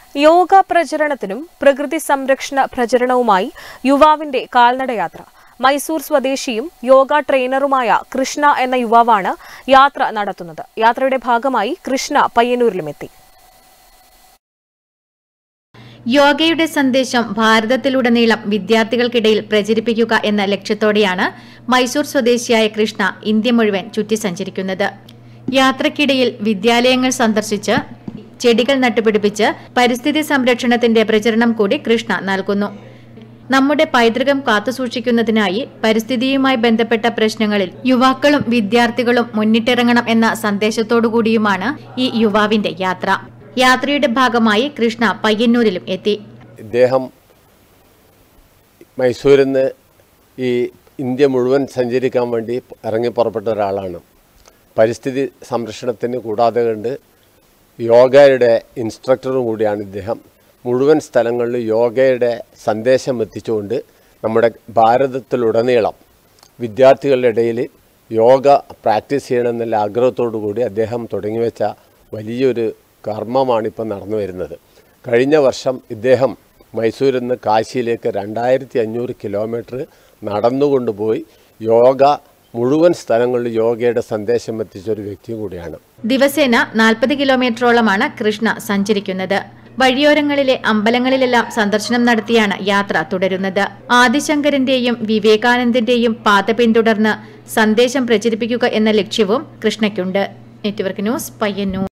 യോഗ പ്രചരണത്തിനും പ്രകൃതി സംരക്ഷണ പ്രചരണവുമായി യുവാവിന്റെ കാൽനടയാത്ര മൈസൂർ സ്വദേശിയും യോഗ ട്രെയിനറുമായ കൃഷ്ണ എന്ന യുവാവാണ് യാത്ര നടത്തുന്നത് യാത്രയുടെ ഭാഗമായി കൃഷ്ണ പയ്യന്നൂരിലുമെത്തി യോഗയുടെ സന്ദേശം ഭാരതത്തിലുടനീളം വിദ്യാർത്ഥികൾക്കിടയിൽ പ്രചരിപ്പിക്കുക എന്ന ലക്ഷ്യത്തോടെയാണ് മൈസൂർ സ്വദേശിയായ കൃഷ്ണ ഇന്ത്യ മുഴുവൻ ചുറ്റി സഞ്ചരിക്കുന്നത് യാത്രക്കിടയിൽ വിദ്യാലയങ്ങൾ സന്ദർശിച്ച് ചെടികൾ നട്ടുപിടിപ്പിച്ച് പരിസ്ഥിതി സംരക്ഷണത്തിന്റെ പ്രചരണം കൂടി കൃഷ്ണ നൽകുന്നു നമ്മുടെ പൈതൃകം കാത്തുസൂക്ഷിക്കുന്നതിനായി പരിസ്ഥിതിയുമായി ബന്ധപ്പെട്ട പ്രശ്നങ്ങളിൽ യുവാക്കളും വിദ്യാർത്ഥികളും മുന്നിട്ടിറങ്ങണം എന്ന സന്ദേശത്തോടുകൂടിയുമാണ് ഈ യുവാവിന്റെ യാത്ര യാത്രയുടെ ഭാഗമായി കൃഷ്ണ പയ്യന്നൂരിലും എത്തി ഇദ്ദേഹം മൈസൂരിൽ നിന്ന് ഈ ഇന്ത്യ മുഴുവൻ സഞ്ചരിക്കാൻ വേണ്ടി ഇറങ്ങി പുറപ്പെട്ട ഒരാളാണ് പരിസ്ഥിതി സംരക്ഷണത്തിന് കൂടാതെ കണ്ട് യോഗയുടെ ഇൻസ്ട്രക്ടറും കൂടിയാണ് ഇദ്ദേഹം മുഴുവൻ സ്ഥലങ്ങളിലും യോഗയുടെ സന്ദേശം എത്തിച്ചുകൊണ്ട് നമ്മുടെ ഭാരതത്തിലുടനീളം വിദ്യാർത്ഥികളുടെ ഇടയിൽ യോഗ പ്രാക്ടീസ് ചെയ്യണമെന്നുള്ള ആഗ്രഹത്തോടു കൂടി അദ്ദേഹം തുടങ്ങിവെച്ച വലിയൊരു കർമ്മമാണ് ഇപ്പം നടന്നു വരുന്നത് കഴിഞ്ഞ വർഷം ഇദ്ദേഹം മൈസൂരിൽ നിന്ന് കാശിയിലേക്ക് രണ്ടായിരത്തി അഞ്ഞൂറ് കിലോമീറ്റർ നടന്നുകൊണ്ടുപോയി യോഗ മുഴുവൻ സ്ഥലങ്ങളിലും യോഗയുടെ സന്ദേശം എത്തിച്ച ഒരു വ്യക്തി കൂടിയാണ് ദിവസേന നാൽപ്പത് കിലോമീറ്ററോളമാണ് കൃഷ്ണ സഞ്ചരിക്കുന്നത് വഴിയോരങ്ങളിലെ അമ്പലങ്ങളിലെല്ലാം സന്ദർശനം നടത്തിയാണ് യാത്ര തുടരുന്നത് ആദിശങ്കരന്റെയും വിവേകാനന്ദന്റെയും പാത പിന്തുടർന്ന് സന്ദേശം പ്രചരിപ്പിക്കുക എന്ന ലക്ഷ്യവും കൃഷ്ണയ്ക്കുണ്ട് നെറ്റ്വർക്ക് ന്യൂസ് പയ്യന്നൂർ